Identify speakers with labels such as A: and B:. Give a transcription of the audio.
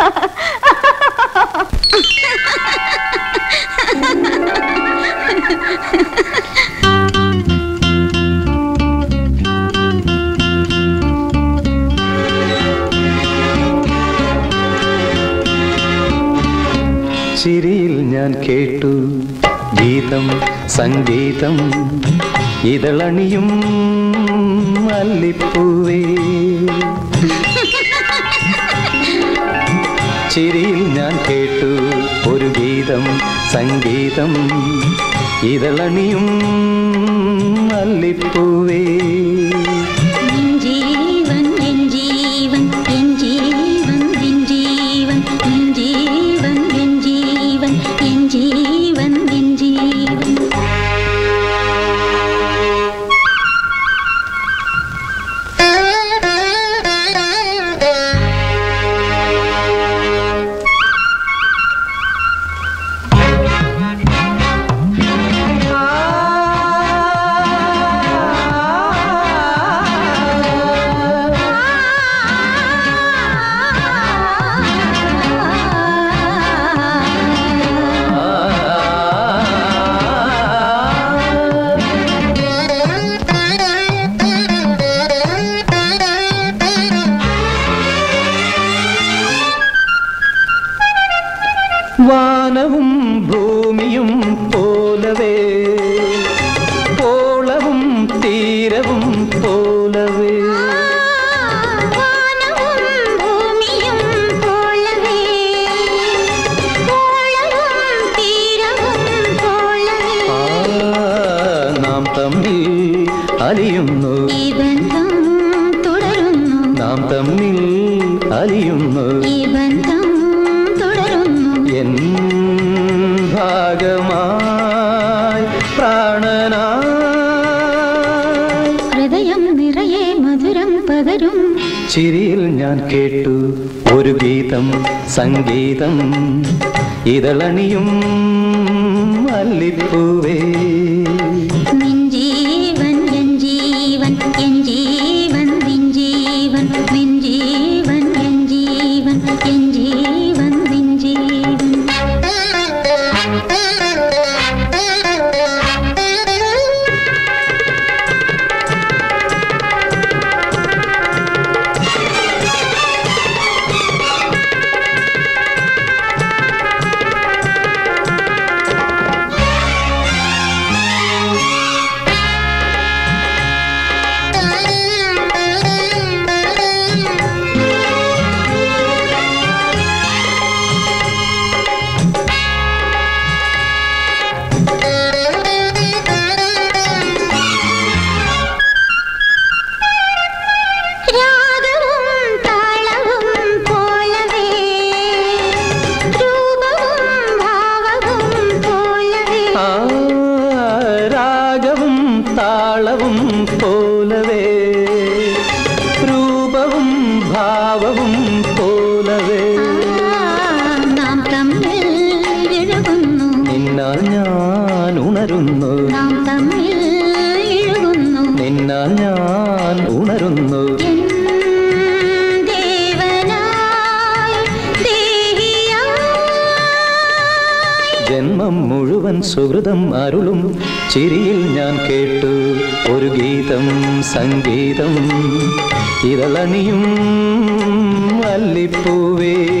A: ചിരിയിൽ ഞാൻ കേട്ടു ഗീതം സംഗീതം ഇതളണിയും മല്ലിപ്പൂവേ ചിരിയിൽ ഞാൻ കേട്ടു ഒരു ഗീതം സംഗീതം ഇതളണിയും മല്ലിപ്പൂവേ
B: എൻ ജീവൻ എൻ ജീവൻ എൻ ജീവൻ എൻ ജീവൻ എൻ ജീവൻ എൻ ജീവൻ എൻ ജീവൻ എൻ ജീവൻ
A: വാനവും ഭൂമിയും പോലവേ പോളവും തീരവും പോലവേ
B: വാനവും ഭൂമിയും പോലവേ പോളവും തീരവും പോലവേ
A: ആ, നാം തമ്മിൽ അലിയുന്നു
B: ഈ ബന്ധം തുടരുന്നു
A: നാം തമ്മിൽ അലിയുന്നു
B: ഈ ബന്ധം തുടരുന്നു
A: എൻ ഭാഗമായി പ്രാണനായി
B: ഹൃദയം നിറയെ മധുരം പകരും
A: ചിരിയിൽ ഞാൻ കേട്ടു ഒരു ഗീതം സംഗീതം ഇതളണിയും മല്ലിപ്പൂവേ
B: നിൻ ജീവൻ എൻ ജീവൻ എൻ ജീവൻ നിൻ ജീവൻ നിൻ ജീവൻ എൻ ജീവൻ എൻ ജീവൻ നിൻ ജീവൻ രാഗവും താളവും പോലവേ രൂപവും ഭാവവും പോലവേ
A: ആ രാഗവും താളവും പോലവേ രൂപവും ഭാവവും പോലവേ
B: നാം തമ്മിൽ ഇഴുകുന്നു
A: നിന്നാൽ ഞാൻ ഉണരുന്നു
B: നാം തമ്മിൽ ഇഴുകുന്നു
A: നിന്നാൽ ഞാൻ ഉണരുന്നു
B: എൻ ദേവനായി ദേഹിയായി
A: ജന്മം മുഴുവൻ സുഹൃതം അരുളും ചിരിയിൽ ഞാൻ കേട്ടു ഒരു ഗീതം സംഗീതം ഇതളണിയും മല്ലിപ്പൂവേ